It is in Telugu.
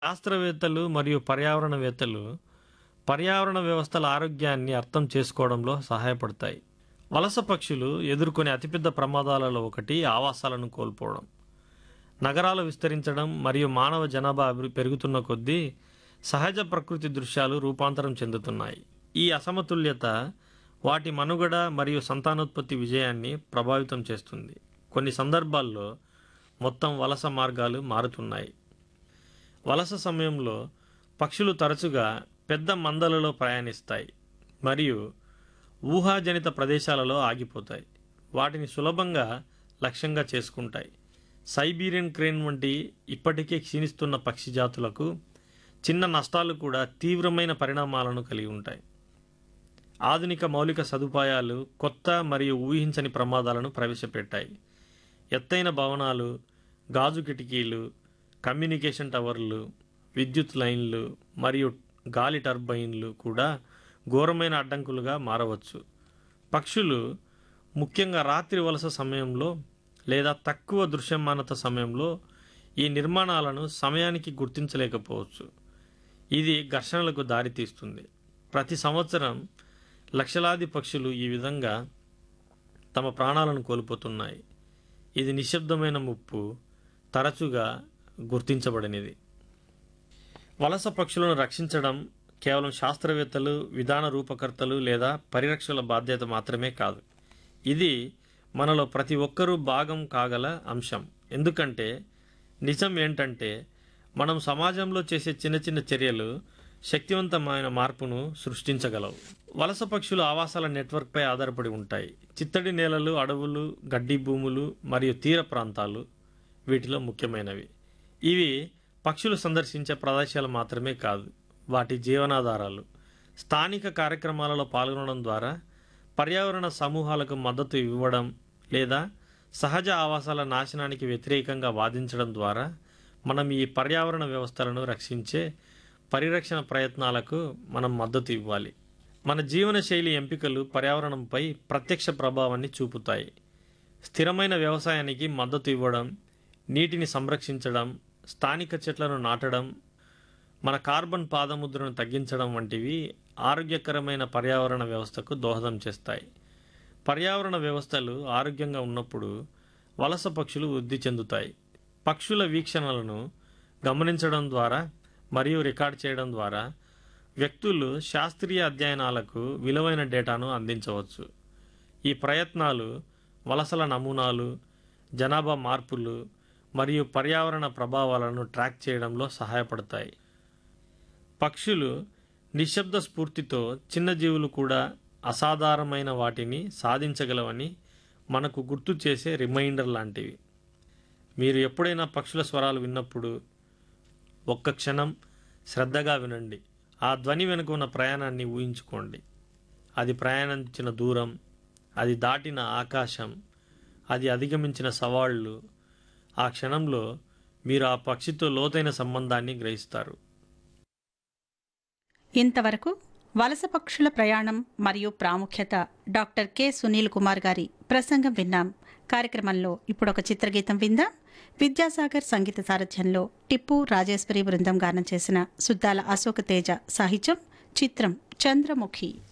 శాస్త్రవేత్తలు మరియు పర్యావరణవేత్తలు పర్యావరణ వ్యవస్థల ఆరోగ్యాన్ని అర్థం చేసుకోవడంలో సహాయపడతాయి వలస పక్షులు ఎదుర్కొనే అతిపెద్ద ప్రమాదాలలో ఒకటి ఆవాసాలను కోల్పోవడం నగరాలు విస్తరించడం మరియు మానవ జనాభా అభివృద్ధి పెరుగుతున్న కొద్దీ సహజ ప్రకృతి దృశ్యాలు రూపాంతరం చెందుతున్నాయి ఈ అసమతుల్యత వాటి మనుగడ మరియు సంతానోత్పత్తి విజయాన్ని ప్రభావితం చేస్తుంది కొన్ని సందర్భాల్లో మొత్తం వలస మార్గాలు మారుతున్నాయి వలస సమయంలో పక్షులు తరచుగా పెద్ద మందలలో ప్రయాణిస్తాయి మరియు ఊహాజనిత ప్రదేశాలలో ఆగిపోతాయి వాటిని సులభంగా లక్ష్యంగా చేసుకుంటాయి సైబీరియన్ క్రేన్ వంటి ఇప్పటికే క్షీణిస్తున్న పక్షి జాతులకు చిన్న నష్టాలు కూడా తీవ్రమైన పరిణామాలను కలిగి ఉంటాయి ఆధునిక మౌలిక సదుపాయాలు కొత్త మరియు ఊహించని ప్రమాదాలను ప్రవేశపెట్టాయి ఎత్తైన భవనాలు గాజు కిటికీలు కమ్యూనికేషన్ టవర్లు విద్యుత్ లైన్లు మరియు గాలి టర్బైన్లు కూడా ఘోరమైన అడ్డంకులుగా మారవచ్చు పక్షులు ముఖ్యంగా రాత్రి వలస సమయంలో లేదా తక్కువ దృశ్యమానత సమయంలో ఈ నిర్మాణాలను సమయానికి గుర్తించలేకపోవచ్చు ఇది ఘర్షణలకు దారితీస్తుంది ప్రతి సంవత్సరం లక్షలాది పక్షులు ఈ విధంగా తమ ప్రాణాలను కోల్పోతున్నాయి ఇది నిశ్శబ్దమైన ముప్పు తరచుగా గుర్తించబడినది వలస పక్షులను రక్షించడం కేవలం శాస్త్రవేత్తలు విధాన రూపకర్తలు లేదా పరిరక్షకుల బాధ్యత మాత్రమే కాదు ఇది మనలో ప్రతి ఒక్కరూ భాగం కాగల అంశం ఎందుకంటే నిజం ఏంటంటే మనం సమాజంలో చేసే చిన్న చిన్న చర్యలు శక్తివంతమైన మార్పును సృష్టించగలవు వలస పక్షులు ఆవాసాల నెట్వర్క్పై ఆధారపడి ఉంటాయి చిత్తడి నేలలు అడవులు గడ్డి భూములు మరియు తీర ప్రాంతాలు వీటిలో ముఖ్యమైనవి ఇవి పక్షులు సందర్శించే ప్రదేశాలు మాత్రమే కాదు వాటి జీవనాధారాలు స్థానిక కార్యక్రమాలలో పాల్గొనడం ద్వారా పర్యావరణ సమూహాలకు మద్దతు ఇవ్వడం లేదా సహజ ఆవాసాల నాశనానికి వ్యతిరేకంగా వాదించడం ద్వారా మనం ఈ పర్యావరణ వ్యవస్థలను రక్షించే పరిరక్షణ ప్రయత్నాలకు మనం మద్దతు ఇవ్వాలి మన జీవన శైలి ఎంపికలు పర్యావరణంపై ప్రత్యక్ష ప్రభావాన్ని చూపుతాయి స్థిరమైన వ్యవసాయానికి మద్దతు ఇవ్వడం నీటిని సంరక్షించడం స్థానిక చెట్లను నాటడం మన కార్బన్ పాదముద్రను తగ్గించడం వంటివి ఆరోగ్యకరమైన పర్యావరణ వ్యవస్థకు దోహదం చేస్తాయి పర్యావరణ వ్యవస్థలు ఆరోగ్యంగా ఉన్నప్పుడు వలస పక్షులు వృద్ధి చెందుతాయి పక్షుల వీక్షణలను గమనించడం ద్వారా మరియు రికార్డ్ చేయడం ద్వారా వ్యక్తులు శాస్త్రీయ అధ్యయనాలకు విలువైన డేటాను అందించవచ్చు ఈ ప్రయత్నాలు వలసల నమూనాలు జనాభా మార్పులు మరియు పర్యావరణ ప్రభావాలను ట్రాక్ చేయడంలో సహాయపడతాయి పక్షులు నిశ్శబ్ద స్ఫూర్తితో చిన్న జీవులు కూడా అసాధారణమైన వాటిని సాధించగలవని మనకు గుర్తు చేసే రిమైండర్ లాంటివి మీరు ఎప్పుడైనా పక్షుల స్వరాలు విన్నప్పుడు ఒక్క క్షణం శ్రద్ధగా వినండి ఆ ధ్వని వెనుక ఉన్న ప్రయాణాన్ని ఊహించుకోండి అది ప్రయాణించిన దూరం అది దాటిన ఆకాశం అది అధిగమించిన సవాళ్ళు ఆ క్షణంలో మీరు ఆ పక్షితో లోతైన సంబంధాన్ని గ్రహిస్తారు ఇంతవరకు వలస పక్షుల ప్రయాణం మరియు ప్రాముఖ్యత డాక్టర్ కె సునీల్ కుమార్ గారి ప్రసంగం విన్నాం కార్యక్రమంలో ఇప్పుడు ఒక చిత్రగీతం విందాం విద్యాసాగర్ సంగీత సారథ్యంలో టిప్పు రాజేశ్వరి బృందం గానం చేసిన సుద్దాల అశోక తేజ సాహిత్యం చిత్రం చంద్రముఖి